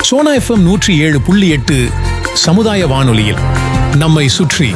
Sona FM நூற்றி ஏழு புள்ளி எட்டு சமுதாய வானொலியில் நம்மை சுற்றி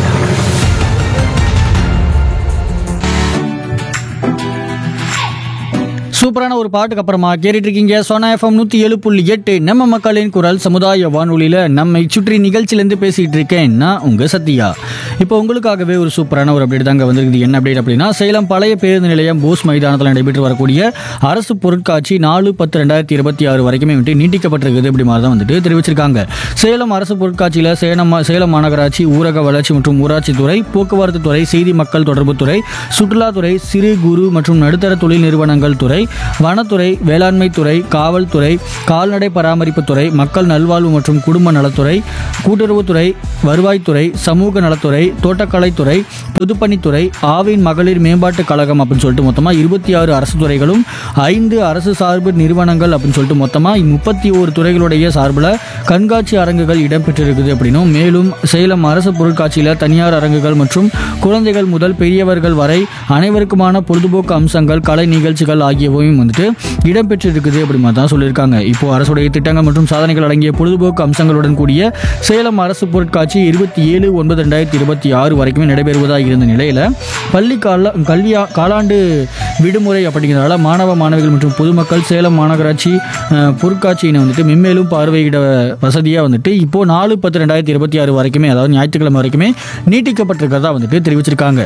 சூப்பரான ஒரு பாட்டுக்கு அப்புறமா கேட்டுட்டு இருக்கீங்க சோனா எஃப்எம் நூற்றி ஏழு புள்ளி எட்டு நம்ம மக்களின் குரல் சமுதாய வானொலியில் நம்மை சுற்றி நிகழ்ச்சியிலேருந்து பேசிகிட்டு இருக்கேன் நான் உங்கள் சத்யா இப்போ உங்களுக்காகவே ஒரு சூப்பரான ஒரு அப்டேட் தாங்க வந்திருக்குது என்ன அப்டேட் அப்படின்னா சேலம் பழைய பேருந்து நிலையம் போஸ் மைதானத்தில் நடைபெற்று வரக்கூடிய அரசு பொருட்காட்சி நாலு பத்து ரெண்டாயிரத்தி இருபத்தி ஆறு வரைக்குமே வந்துட்டு நீட்டிக்கப்பட்டிருக்குது இப்படி மாதிரி தான் வந்துட்டு தெரிவிச்சிருக்காங்க சேலம் அரசு பொருட்காட்சியில் சேலம் சேலம் மாநகராட்சி ஊரக வளர்ச்சி மற்றும் ஊராட்சி துறை போக்குவரத்து துறை செய்தி மக்கள் தொடர்பு துறை சுற்றுலாத்துறை சிறு குறு மற்றும் நடுத்தர தொழில் நிறுவனங்கள் துறை வனத்துறை வேளாண்மை துறை காவல்துறை கால்நடை பராமரிப்பு துறை மக்கள் நல்வாழ்வு மற்றும் குடும்ப நலத்துறை கூட்டுறவுத்துறை வருவாய்த்துறை சமூக நலத்துறை தோட்டக்கலைத்துறை பொதுப்பணித்துறை ஆவின் மகளிர் மேம்பாட்டுக் கழகம் அப்படின்னு சொல்லிட்டு மொத்தமாக இருபத்தி ஆறு அரசு துறைகளும் ஐந்து அரசு சார்பு நிறுவனங்கள் அப்படின்னு சொல்லிட்டு மொத்தமாக முப்பத்தி ஓரு துறைகளுடைய சார்பில் கண்காட்சி அரங்குகள் இடம்பெற்றிருக்குது அப்படின்னும் மேலும் சேலம் அரசு பொருட்காட்சியில் தனியார் அரங்குகள் மற்றும் குழந்தைகள் முதல் பெரியவர்கள் வரை அனைவருக்குமான பொழுதுபோக்கு அம்சங்கள் கலை நிகழ்ச்சிகள் ஆகியவையும் வந்துட்டு இடம்பெற்றிருக்குது அப்படி மாதிரி தான் சொல்லியிருக்காங்க இப்போ அரசுடைய திட்டங்கள் மற்றும் சாதனைகள் அடங்கிய பொழுதுபோக்கு அம்சங்களுடன் கூடிய சேலம் அரசு பொருட்காட்சி இருபத்தி ஏழு ஒன்பது ரெண்டாயிரத்தி இருபத்தி ஆறு வரைக்குமே நடைபெறுவதாக இருந்த நிலையில் பள்ளி கால கல்வி காலாண்டு விடுமுறை அப்படிங்கிறதால மாணவ மாணவிகள் மற்றும் பொதுமக்கள் சேலம் மாநகராட்சி அஹ், பொருட்காட்சியினை வந்துட்டு மென்மேலும் பார்வையிட வசதியாக வந்துட்டு இப்போ நாலு பத்து ரெண்டாயிரத்தி இருபத்தி ஆறு வரைக்குமே அதாவது ஞாயிற்றுக்கிழமை வரைக்குமே நீட்டிக்கப்பட்டிருக்கிறதா வந்துட்டு தெரிவிச்சிருக்காங்க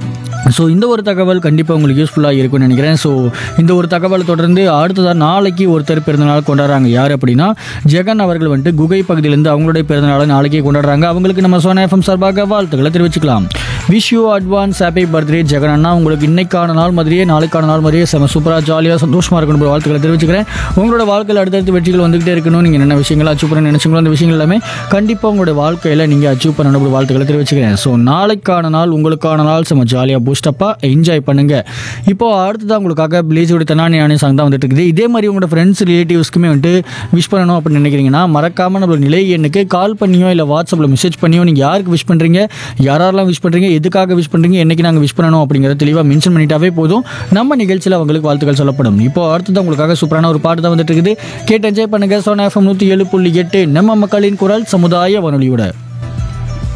ஸோ இந்த ஒரு தகவல் கண்டிப்பாக உங்களுக்கு யூஸ்ஃபுல்லாக இருக்கும்னு நினைக்கிறேன் ஸோ இந்த ஒரு தகவலை தொடர்ந்து அடுத்ததாக நாளைக்கு ஒருத்தர் பிறந்தநாள் கொண்டாடுறாங்க யார் அப்படின்னா ஜெகன் அவர்கள் வந்துட்டு குகை பகுதியிலேருந்து அவங்களுடைய பிறந்தநாளை நாளைக்கே கொண்டாடுறாங்க அவங்களுக்கு நம்ம சோனா எஃப்எம் சார்பாக வாழ்த்துக்களை தெரிவிச்சுக்கலாம் wish you advance happy birthday Jagan அண்ணா உங்களுக்கு இன்னைக்கான நாள் மாதிரியே நாளைக்கான நாள் மாதிரியே செம சூப்பராக ஜாலியாக சந்தோஷமாக இருக்கணும் bro. வாழ்த்துக்களை தெரிவிச்சுக்கிறேன் உங்களோட வாழ்க்கையில் அடுத்தடுத்து வெற்றிகள் வந்துகிட்டே இருக்கணும் நீங்கள் என்ன விஷயங்களை அச்சீவ் பண்ண நினைச்சீங்களோ அந்த விஷயங்கள் எல்லாமே கண்டிப்பாக உங்களோட வாழ்க்கையில் நீங்கள் அச்சீவ் பண்ணணும் bro. வாழ்த்துக்களை தெரிவிச்சுக்கிறேன் ஸோ நாளைக்கான நாள் உங்களுக்கான நாள் செம ஜாலியாக பூஸ்டப்பாக என்ஜாய் பண்ணுங்க இப்போ அடுத்ததான் உங்களுக்காக பிளேஸோட தனானி ஆனி சாங் தான் வந்துட்டு இருக்குது இதே மாதிரி உங்களோட ஃப்ரெண்ட்ஸ் ரிலேட்டிவ்ஸ்க்குமே வந்துட்டு விஷ் பண்ணணும் அப்படின்னு நினைக்கிறீங்கன்னா மறக்காம நம்மளோட நிலை எண்ணுக்கு கால் பண்ணியோ இல்லை வாட்ஸ்அப்பில் மெசேஜ் பண்ணியோ நீங்கள் யாருக்கு விஷ் பண்ணுறீங்க யாரெல்லாம் விஷ் பண்ணுறீங்க எதுக்காக விஷ் பண்ணுறீங்க என்னைக்கு நாங்கள் விஷ் பண்ணணும் அப்படிங்கிறத தெளிவாக மென்ஷன் பண்ணிட்டாவே போதும் நம்ம நிகழ்ச்சியில் அவங்களுக்கு வாழ்த்துக்கள் சொல்லப்படும் இப்போ அடுத்ததான் உங்களுக்காக சூப்பரான ஒரு பாட்டு தான் வந்துட்டு இருக்குது கேட்டு என்ஜாய் பண்ணுங்க சோனா எஃப்எம் நூற்றி ஏழு புள்ளி எட்டு நம்ம மக்களின் குரல் சமுதாய வானொலியோட